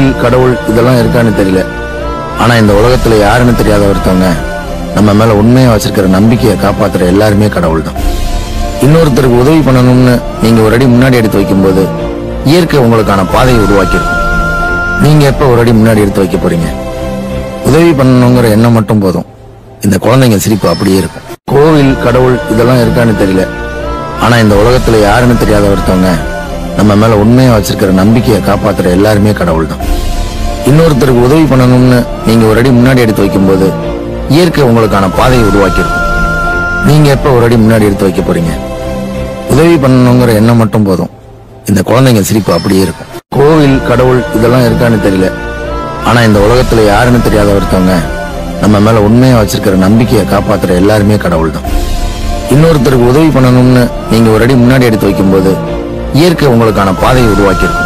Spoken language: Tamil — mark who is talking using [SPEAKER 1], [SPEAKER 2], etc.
[SPEAKER 1] கோவில் கடவுள் இதெல்லாம் இருக்கான்னு தெரியல ஆனா இந்த உலகத்துல யாருன்னு தெரியாத ஒருத்தவங்க நம்ம மேல உண்மையா வச்சிருக்கிற நம்பிக்கையை காப்பாத்துற எல்லாருமே கடவுள் தான் இன்னொருத்தருக்கு உதவி பண்ணணும்னு நீங்க ஒரு அடி முன்னாடி எடுத்து வைக்கும்போது இயற்கை உங்களுக்கான பாதையை உருவாக்கியிருக்கும் நீங்க எப்ப ஒரு அடி முன்னாடி எடுத்து வைக்க போறீங்க உதவி பண்ணணுங்கிற எண்ணம் மட்டும் போதும் இந்த குழந்தைங்க சிரிப்பு அப்படியே இருக்கும் கோவில் கடவுள் இதெல்லாம் இருக்கான்னு தெரியல ஆனா இந்த உலகத்துல யாருன்னு தெரியாத ஒருத்தவங்க நம்ம மேல உண்மையா வச்சிருக்கிற நம்பிக்கையை காப்பாத்துற எல்லாருமே கடவுள் தான் இன்னொருத்தருக்கு உதவி பண்ணணும்னு நீங்க ஒரு அடி முன்னாடி எடுத்து வைக்கும்போது இயற்கை உங்களுக்கான பாதையை உருவாக்கியிருக்கும் நீங்க எப்ப ஒரு அடி முன்னாடி எடுத்து வைக்க போறீங்க உதவி பண்ணணுங்கிற எண்ணம் மட்டும் போதும் இந்த குழந்தைங்க சிரிப்பு அப்படியே இருக்கும் கோவில் கடவுள் இதெல்லாம் இருக்கான்னு தெரியல ஆனா இந்த உலகத்துல யாருன்னு தெரியாத ஒருத்தவங்க நம்ம மேல உண்மையா வச்சிருக்கிற நம்பிக்கையை காப்பாத்துற எல்லாருமே கடவுள் தான் இன்னொருத்தருக்கு உதவி பண்ணணும்னு நீங்க ஒரு அடி முன்னாடி எடுத்து வைக்கும்போது இயற்கை உங்களுக்கான பாதையை உருவாக்கியிருக்கும்